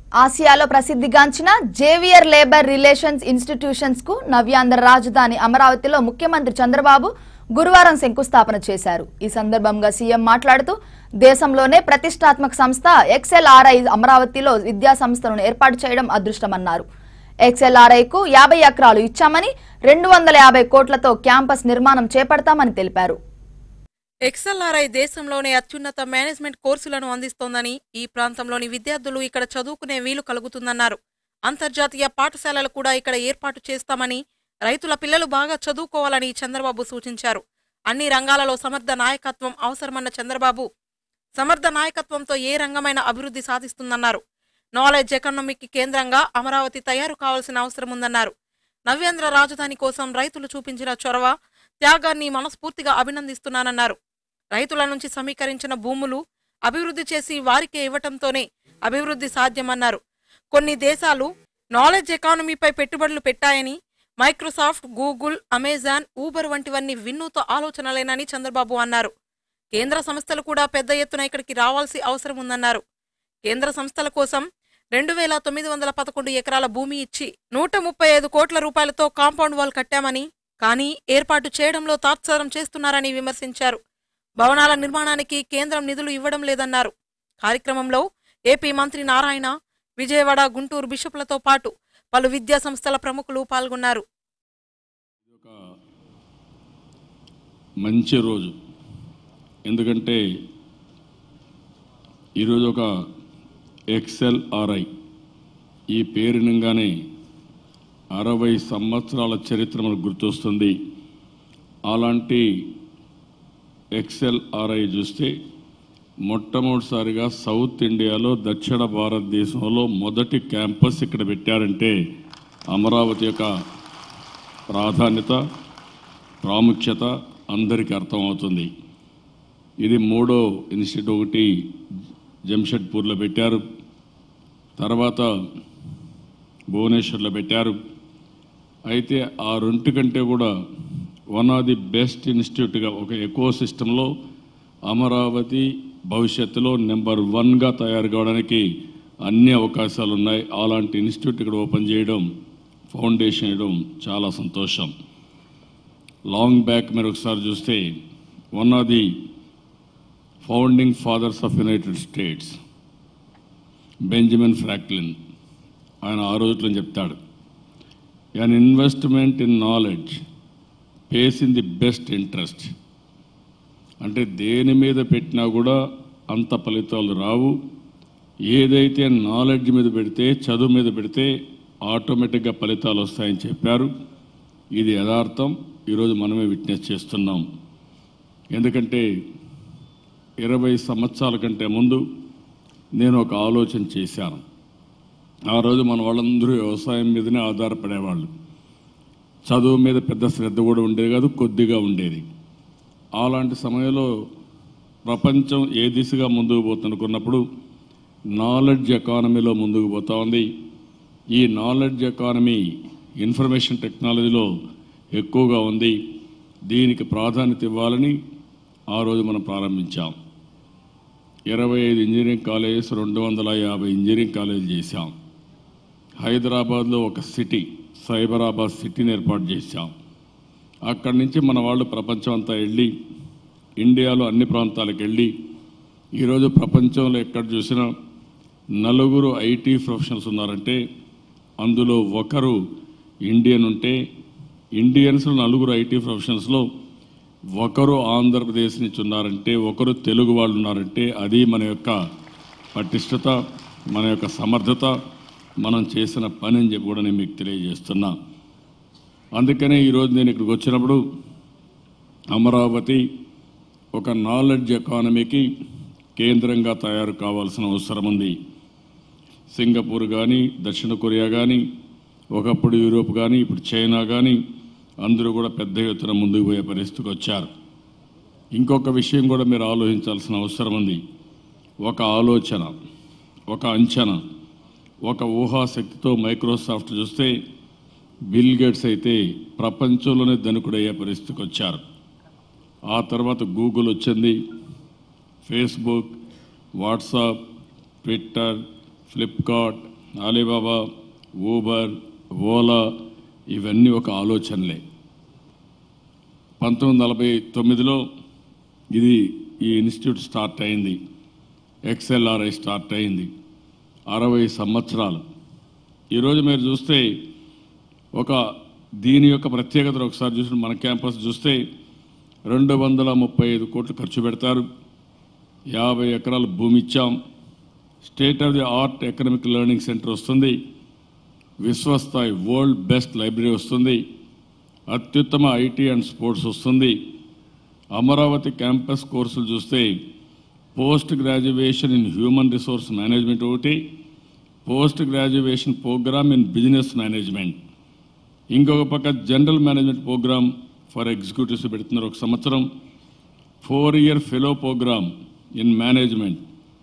ఆసియాలో ప్రసిద్ధిగాంచిన Xavier labour relations institutions కు నవ్యాంధ్ర రాజధాని అమరావతిలో ముఖ్యమంత్రి చంద్రబాబు గురువారం శంకుస్థాపన చేశారు ఈ సందర్భంగా సీఎం మాట్లాడుతూ దేశంలోనే ప్రతిష్టాత్మక సంస్థ ఎక్స్ఎల్ఆర్ఐ అమరావతిలో విద్యా సంస్థలను ఏర్పాటు చేయడం అదృష్టమన్నారు ఎక్స్ఎల్ఆర్ఐకు యాభై ఎకరాలు ఇచ్చామని రెండు వందల యాభై కోట్లతో క్యాంపస్ నిర్మాణం చేపడతామని తెలిపారు ఎక్స్ఎల్ఆర్ఐ దేశంలోనే అత్యున్నత మేనేజ్మెంట్ కోర్సులను అందిస్తోందని ఈ ప్రాంతంలోని విద్యార్థులు ఇక్కడ చదువుకునే వీలు కలుగుతుందన్నారు అంతర్జాతీయ పాఠశాలలు కూడా ఇక్కడ ఏర్పాటు చేస్తామని రైతుల పిల్లలు బాగా చదువుకోవాలని చంద్రబాబు సూచించారు అన్ని రంగాలలో సమర్థ నాయకత్వం అవసరమన్న చంద్రబాబు సమర్థ నాయకత్వంతో ఏ రంగమైన అభివృద్ధి సాధిస్తుందన్నారు నాలెడ్జ్ ఎకనామిక్ కేంద్రంగా అమరావతి తయారు కావాల్సిన అవసరం ఉందన్నారు నవ్యాంధ్ర రాజధాని కోసం రైతులు చూపించిన చొరవ త్యాగాన్ని మనస్ఫూర్తిగా అభినందిస్తున్నానన్నారు రైతుల నుంచి సమీకరించిన భూములు అభివృద్ధి చేసి వారికే ఇవ్వటంతోనే అభివృద్ధి సాధ్యమన్నారు కొన్ని దేశాలు నాలెడ్జ్ ఎకానమీపై పెట్టుబడులు పెట్టాయని మైక్రోసాఫ్ట్ గూగుల్ అమెజాన్ ఊబర్ వంటివన్నీ వినూత ఆలోచనలేనని చంద్రబాబు అన్నారు కేంద్ర సంస్థలు కూడా పెద్ద ఎత్తున ఇక్కడికి రావాల్సి అవసరం ఉందన్నారు కేంద్ర సంస్థల కోసం రెండు వేల తొమ్మిది వందల పదకొండు ఎకరాల భూమి ఇచ్చి నూట ముప్పై ఐదు కోట్ల రూపాయలతో కాంపౌండ్ వాల్ కట్టామని కానీ ఏర్పాటు చేయడంలో తాత్సారం చేస్తున్నారని విమర్శించారు భవనాల నిర్మాణానికి కేంద్రం నిధులు ఇవ్వడం లేదన్నారు కార్యక్రమంలో ఏపీ మంత్రి నారాయణ విజయవాడ గుంటూరు బిషప్లతో పాటు పలు విద్యా సంస్థల ప్రముఖులు పాల్గొన్నారు ఒక మంచి రోజు ఎందుకంటే ఈరోజు ఒక ఎక్సెల్ ఆర్ఐ ఈ పేరు వినగానే అరవై సంవత్సరాల చరిత్ర మనకు గుర్తొస్తుంది అలాంటి ఎక్సెల్ ఆర్ఐ చూస్తే మొట్టమొదటిసారిగా సౌత్ ఇండియాలో దక్షిణ భారతదేశంలో మొదటి క్యాంపస్ ఇక్కడ పెట్టారంటే అమరావతి యొక్క ప్రాధాన్యత ప్రాముఖ్యత అందరికీ అర్థమవుతుంది ఇది మూడో ఇన్స్టిట్యూట్ ఒకటి జంషెడ్పూర్లో పెట్టారు తర్వాత భువనేశ్వర్లో పెట్టారు అయితే ఆ రెండు కంటే కూడా వన్ ఆఫ్ ది బెస్ట్ ఇన్స్టిట్యూట్గా ఒక ఎకో సిస్టంలో అమరావతి భవిష్యత్తులో నెంబర్ వన్గా తయారు కావడానికి అన్ని అవకాశాలు ఉన్నాయి అలాంటి ఇన్స్టిట్యూట్ ఇక్కడ ఓపెన్ చేయడం ఫౌండేషన్ వేయడం చాలా సంతోషం లాంగ్ బ్యాక్ మీరు ఒకసారి చూస్తే one of the founding fathers of United States Benjamin Franklin ఆయన ఆ రోజుల్లో చెప్తాడు an investment in knowledge pays in the best interest అంటే దేని మీద పెట్టినా కూడా అంత ఫలితాలు రావు ఏదైతే నాలెడ్జ్ మీద పెడితే చదువు మీద పెడితే ఆటోమేటిక్గా ఫలితాలు వస్తాయని చెప్పారు ఇది యథార్థం ఈరోజు మనమే విట్నెస్ చేస్తున్నాం ఎందుకంటే ఇరవై సంవత్సరాల కంటే ముందు నేను ఒక ఆలోచన చేశాను ఆ రోజు మన వాళ్ళందరూ వ్యవసాయం మీదనే ఆధారపడేవాళ్ళు చదువు మీద పెద్ద శ్రద్ధ కూడా ఉండేది కాదు కొద్దిగా ఉండేది అలాంటి సమయంలో ప్రపంచం ఏ దిశగా ముందుకు పోతుందనుకున్నప్పుడు నాలెడ్జ్ ఎకానమీలో ముందుకు పోతా ఉంది ఈ నాలెడ్జ్ ఎకానమీ ఇన్ఫర్మేషన్ టెక్నాలజీలో ఎక్కువగా ఉంది దీనికి ప్రాధాన్యత ఇవ్వాలని ఆ రోజు మనం ప్రారంభించాం ఇరవై ఐదు ఇంజనీరింగ్ కాలేజెస్ రెండు వందల యాభై ఇంజనీరింగ్ కాలేజీలు చేశాం హైదరాబాద్లో ఒక సిటీ సైబరాబాద్ సిటీని ఏర్పాటు చేశాం అక్కడి నుంచి మన వాళ్ళు ప్రపంచం అంతా వెళ్ళి ఇండియాలో అన్ని ప్రాంతాలకు వెళ్ళి ఈరోజు ప్రపంచంలో ఎక్కడ చూసినా నలుగురు ఐటీ ప్రొఫెషనల్స్ ఉన్నారంటే అందులో ఒకరు ఇండియన్ ఉంటే ఇండియన్స్ నలుగురు ఐటీ ప్రొఫెషనల్స్లో ఒకరు ఆంధ్రప్రదేశ్ నుంచి ఉన్నారంటే ఒకరు తెలుగు వాళ్ళు ఉన్నారంటే అది మన యొక్క పటిష్టత మన యొక్క సమర్థత మనం చేసిన పని అని చెప్పి కూడా నేను మీకు తెలియజేస్తున్నా అందుకనే ఈరోజు నేను ఇక్కడికి వచ్చినప్పుడు అమరావతి ఒక నాలెడ్జ్ ఎకానమీకి కేంద్రంగా తయారు కావాల్సిన అవసరం ఉంది సింగపూర్ కానీ దక్షిణ కొరియా కానీ ఒకప్పుడు యూరోప్ కానీ ఇప్పుడు చైనా కానీ అందరూ కూడా పెద్ద ఎత్తున ముందుకు పోయే పరిస్థితికి వచ్చారు ఇంకొక విషయం కూడా మీరు ఆలోచించాల్సిన అవసరం ఉంది ఒక ఆలోచన ఒక అంచనా ఒక ఊహాశక్తితో మైక్రోసాఫ్ట్ చూస్తే బిల్ గేట్స్ అయితే ప్రపంచంలోనే ధనికుడయ్యే పరిస్థితికి వచ్చారు ఆ తర్వాత గూగుల్ వచ్చింది Facebook WhatsApp Twitter Flipkart Alibaba Uber Ola ఇవన్నీ ఒక ఆలోచనలే పంతొమ్మిది నలభై తొమ్మిదిలో ఇది ఈ ఇన్స్టిట్యూట్ స్టార్ట్ అయింది ఎక్స్ఎల్ఆర్ఐ స్టార్ట్ అయింది అరవై సంవత్సరాలు ఈరోజు మీరు చూస్తే ఒక దీని యొక్క ప్రత్యేకతను ఒకసారి చూసిన మన క్యాంపస్ చూస్తే రెండు వందల ముప్పై ఐదు కోట్లు ఖర్చు పెడతారు యాభై ఎకరాల భూమి ఇచ్చాం state of the art economic learning centre వస్తుంది విశ్వస్థాయి వరల్డ్ బెస్ట్ లైబ్రరీ వస్తుంది అత్యుత్తమ ఐటీ అండ్ స్పోర్ట్స్ వస్తుంది అమరావతి క్యాంపస్ కోర్సులు చూస్తే post graduation in human resource management ఒకటి post graduation programme in business management ఇంకొక పక్క general management programme for executives పెడుతున్నారు ఒక సంవత్సరం four year fellow programme in management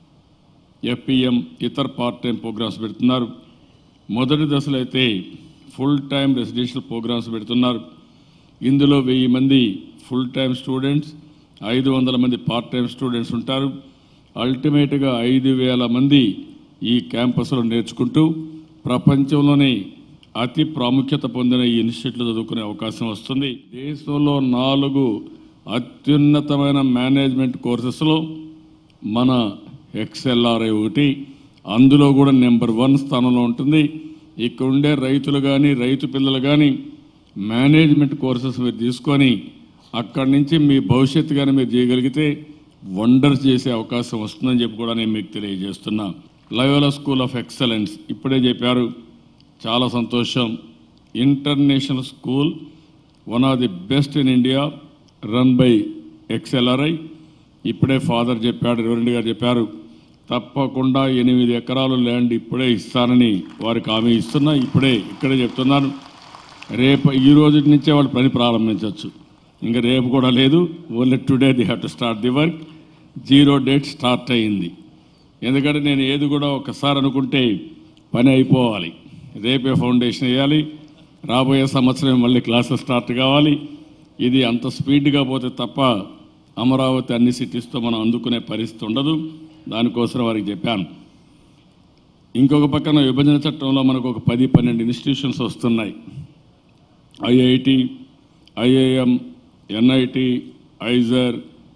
FPM ఇతర పార్ట్ టైం ప్రోగ్రామ్స్ పెడుతున్నారు మొదటి దశలో అయితే ఫుల్ టైం రెసిడెన్షియల్ ప్రోగ్రామ్స్ పెడుతున్నారు ఇందులో వెయ్యి మంది ఫుల్ టైం స్టూడెంట్స్ ఐదు వందల మంది పార్ట్ టైం స్టూడెంట్స్ ఉంటారు అల్టిమేట్గా ఐదు వేల మంది ఈ క్యాంపస్లో నేర్చుకుంటూ ప్రపంచంలోనే అతి ప్రాముఖ్యత పొందిన ఈ ఇన్స్టిట్యూట్లో చదువుకునే అవకాశం వస్తుంది దేశంలో నాలుగు అత్యున్నతమైన మేనేజ్మెంట్ కోర్సెస్లో మన ఎక్స్ఎల్ఆర్ఐ ఒకటి అందులో కూడా నెంబర్ వన్ స్థానంలో ఉంటుంది ఇక్కడ ఉండే రైతులు కానీ రైతు పిల్లలు కానీ మేనేజ్మెంట్ కోర్సెస్ మీరు తీసుకొని అక్కడి నుంచి మీ భవిష్యత్తు కానీ మీరు చేయగలిగితే వండర్స్ చేసే అవకాశం వస్తుందని చెప్పి కూడా నేను మీకు తెలియజేస్తున్నా లయోలా స్కూల్ ఆఫ్ ఎక్సలెన్స్ ఇప్పుడే చెప్పారు చాలా సంతోషం international school one of the best in India run by XLRI ఇప్పుడే ఫాదర్ చెప్పాడు రెవరెండ్ గారు చెప్పారు తప్పకుండా ఎనిమిది ఎకరాలు ల్యాండ్ ఇప్పుడే ఇస్తానని వారికి హామీ ఇస్తున్నా ఇప్పుడే ఇక్కడే చెప్తున్నాను రేపు ఈ రోజు నుంచే వాళ్ళు పని ప్రారంభించవచ్చు ఇంకా రేపు కూడా లేదు only today they have to start the work zero date start అయ్యింది ఎందుకంటే నేను ఏది కూడా ఒకసారి అనుకుంటే పని అయిపోవాలి రేపే ఫౌండేషన్ వేయాలి రాబోయే సంవత్సరం మళ్ళీ క్లాసెస్ స్టార్ట్ కావాలి ఇది అంత స్పీడ్గా పోతే తప్ప అమరావతి అన్ని సిటీస్తో మనం అందుకునే పరిస్థితి ఉండదు దానికోసం వారికి చెప్పాను ఇంకొక పక్కన విభజన చట్టంలో మనకు ఒక పది పన్నెండు ఇన్స్టిట్యూషన్స్ వస్తున్నాయి IIT IIM NIT IISER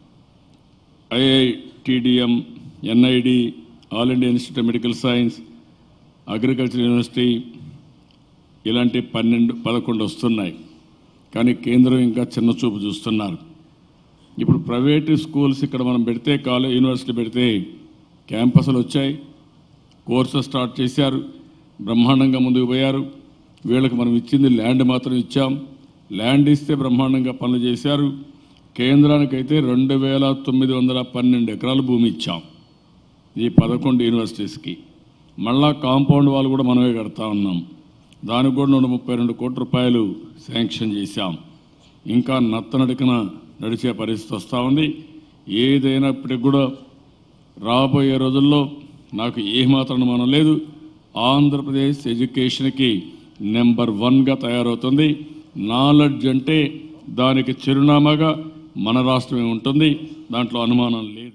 IITDM NID all India institute of medical science agriculture university ఇలాంటి పన్నెండు పదకొండు వస్తున్నాయి కానీ కేంద్రం ఇంకా చిన్న చూపు చూస్తున్నారు ఇప్పుడు ప్రైవేట్ స్కూల్స్ ఇక్కడ మనం పెడితే కాలేజ్ యూనివర్సిటీ పెడితే క్యాంపస్లు వచ్చాయి కోర్సెస్ స్టార్ట్ చేశారు బ్రహ్మాండంగా ముందుకు పోయారు వీళ్ళకి మనం ఇచ్చింది ల్యాండ్ మాత్రం ఇచ్చాం ల్యాండ్ ఇస్తే బ్రహ్మాండంగా పనులు చేశారు కేంద్రానికైతే రెండు వేల తొమ్మిది వందల పన్నెండు ఎకరాల భూమి ఇచ్చాం ఈ పదకొండు యూనివర్సిటీస్కి మళ్ళా కాంపౌండ్ వాళ్ళు కూడా మనమే కడతా ఉన్నాం దానికి కూడా నూట ముప్పై రెండు కోట్ల రూపాయలు శాంక్షన్ చేశాం ఇంకా నత్తనడికన నడిచే పరిస్థితి వస్తూ ఉంది ఏదైనప్పటికి కూడా రాబోయే రోజుల్లో నాకు ఏమాత్రం అనుమానం లేదు ఆంధ్రప్రదేశ్ ఎడ్యుకేషన్కి నెంబర్ వన్గా తయారవుతుంది నాలెడ్జ్ అంటే దానికి చిరునామాగా మన రాష్ట్రమే ఉంటుంది దాంట్లో అనుమానం లేదు